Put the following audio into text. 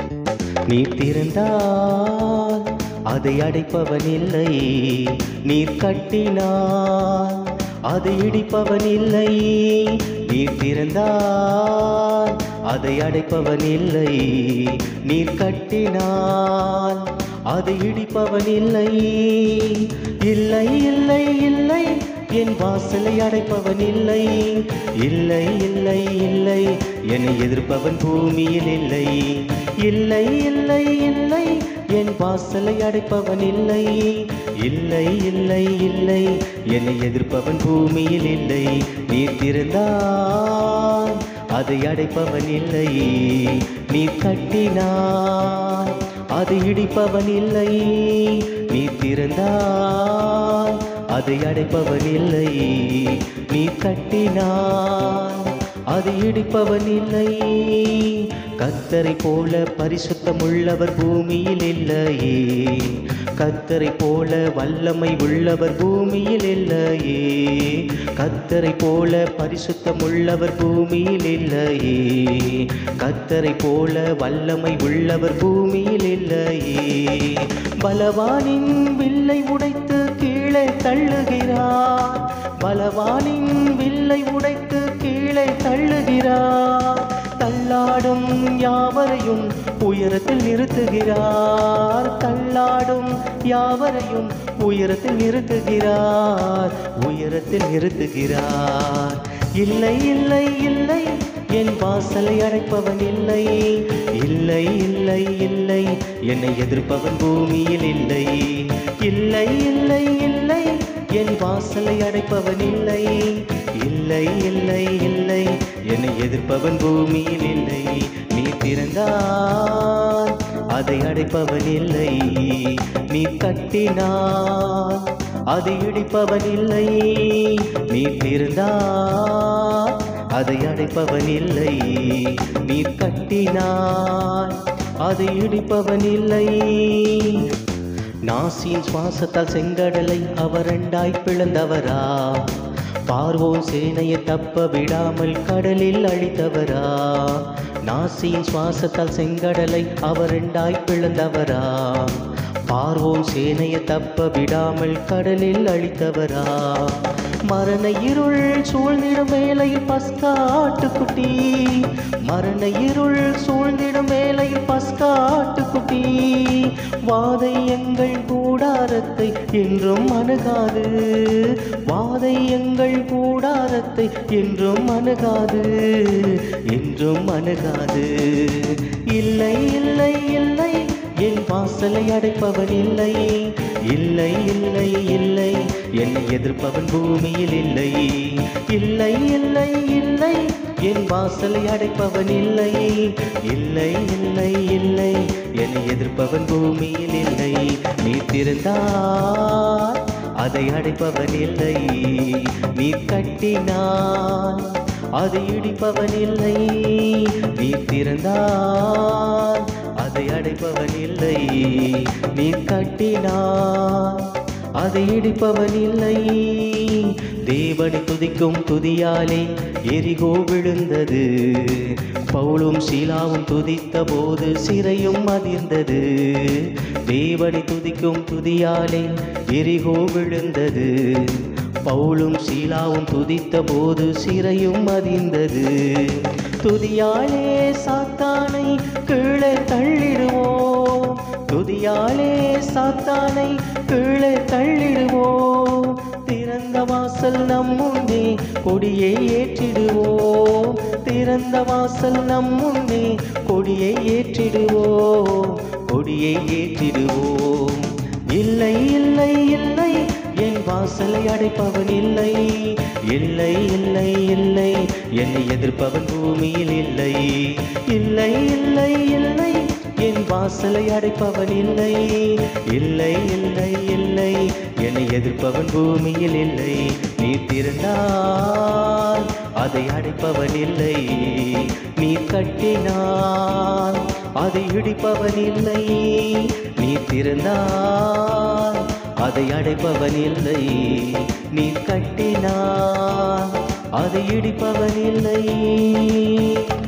நீ திறந்தால் அதை அடைப்பவன் இல்லை நீர் கட்டினால் அதை இடிப்பவன் இல்லை நீர் திறந்தால் அதை அடைப்பவன் இல்லை நீர் கட்டினால் அதை இடிப்பவன் இல்லை இல்லை இல்லை இல்லை என் வாசலை அடைப்பவன் இல்லை இல்லை இல்லை இல்லை என்னை எதிர்ப்பவன் பூமியில் இல்லை இல்லை இல்லை இல்லை என் வாசலை அடைப்பவன் இல்லை இல்லை இல்லை இல்லை என்னை எதிர்ப்பவன் பூமியில் இல்லை நீ திறந்தால் அதை அடைப்பவன் இல்லை நீ கட்டினார் அதை இடிப்பவன் இல்லை நீ திறந்தால் அதை அடைப்பவன் இல்லை நீ கட்டினார் அதை இடிப்பவன் இல்லை கத்தரை போல பரிசுத்தமுள்ளவர் பூமியில் இல்லையே கத்தரை போல வல்லமை உள்ளவர் பூமியில் இல்லையே கத்தரை போல பரிசுத்தமுள்ளவர் பூமியில் இல்லையே கத்தரை போல வல்லமை உள்ளவர் பூமியில் இல்லையே பலவானின் வில்லை உடைத்து கீழே தள்ளுகிறார் பலவானின் வில்லை உடைத்து கீழே தள்ளுகிறார் தள்ளாடும் யாவரையும் உயரத்தில் நிறுத்துகிறார் தள்ளாடும் யாவரையும் உயரத்தில் நிறுத்துகிறார் உயரத்தில் நிறுத்துகிறார் இல்லை இல்லை இல்லை என் வாசலை அடைப்பவன் இல்லை இல்லை இல்லை இல்லை என்னை எதிர்ப்பவன் பூமியில் இல்லை இல்லை இல்லை இல்லை என் வாசலை அடைப்பவன் இல்லை இல்லை இல்லை இல்லை என்னை எதிர்ப்பவன் பூமியில் இல்லை நீ திறந்தால் அதை அடைப்பவன் இல்லை நீ கட்டினால் அதை இடிப்பவன் இல்லை நீ திறந்தால் அதை அடைப்பவன் இல்லை நீ கட்டினால் அதை இடிப்பவன் இல்லை நாசியின் சுவாசத்தால் செங்கடலை அவர் ரெண்டாய் பிளந்தவரா பார்வோன் சேனையை தப்ப விடாமல் கடலில் அழித்தவரா நாசியின் சுவாசத்தால் செங்கடலை அவர் ரெண்டாய் பிளந்தவரா பார்வோன் சேனையை தப்ப விடாமல் கடலில் அழித்தவரா மரண இருள் சூழ்ந்திடும் வேலையில் பஸ்காட்டுக்குட்டி மரண இருள் சூழ்ந்திடும் வேலையில் பஸ்காட்டுக்குட்டி வாதை எங்கள் கூடாரத்தை என்றும் அணுகாது வாதை எங்கள் கூடாரத்தை என்றும் அணுகாது என்றும் அணுகாது இல்லை இல்லை இல்லை என் வாசலை அடைப்பவன் இல்லை இல்லை இல்லை இல்லை என்னை எதிர்ப்பவன் பூமியில் இல்லை இல்லை இல்லை இல்லை என் வாசலை அடைப்பவன் இல்லை இல்லை இல்லை இல்லை என்னை எதிர்ப்பவன் பூமியில் இல்லை நீ திறந்தால் அதை அடைப்பவன் இல்லை நீ கட்டினான் அதை இடிப்பவன் இல்லை நீ திறந்தால் அதை அடைப்பவன் இல்லை நீ கட்டினான் அதை இடிப்பவன் இல்லை தேவனை துதிக்கும் துதியாலே எரிகோ விழுந்தது பவுலும் சீலாவும் துதித்த போது சிறையும் அதிர்ந்தது தேவனை துதிக்கும் துதியாலே எரிகோ விழுந்தது பவுலும் சீலாவும் துதித்த போது சிறையும் அதிர்ந்தது துதியாலே சாத்தானை கீழே தள்ளிடுவோம் துதியாலே சாத்தானை கீழே தள்ளிடுவோம் திறந்த வாசல் நம் முன்னே கொடியை ஏற்றிடுவோம் திறந்த வாசல் நம் முன்னே கொடியை ஏற்றிடுவோம் கொடியை ஏற்றிடுவோம் இல்லை இல்லை இல்லை என் வாசலை அடைப்பவன் இல்லை இல்லை இல்லை இல்லை என்னை எதிர்ப்பவன் பூமியில் இல்லை இல்லை இல்லை இல்லை என் வாசலை அடைப்பவன் இல்லை இல்லை இல்லை இல்லை என்னை எதிர்ப்பவன் பூமியில் இல்லை நீ திறந்தால் அதை அடைப்பவன் இல்லை நீ கட்டினால் அதை இடிப்பவன் இல்லை நீ திறந்தால் அதை அடைப்பவன் இல்லை நீ கட்டினால் அதை இடிப்பவன் இல்லை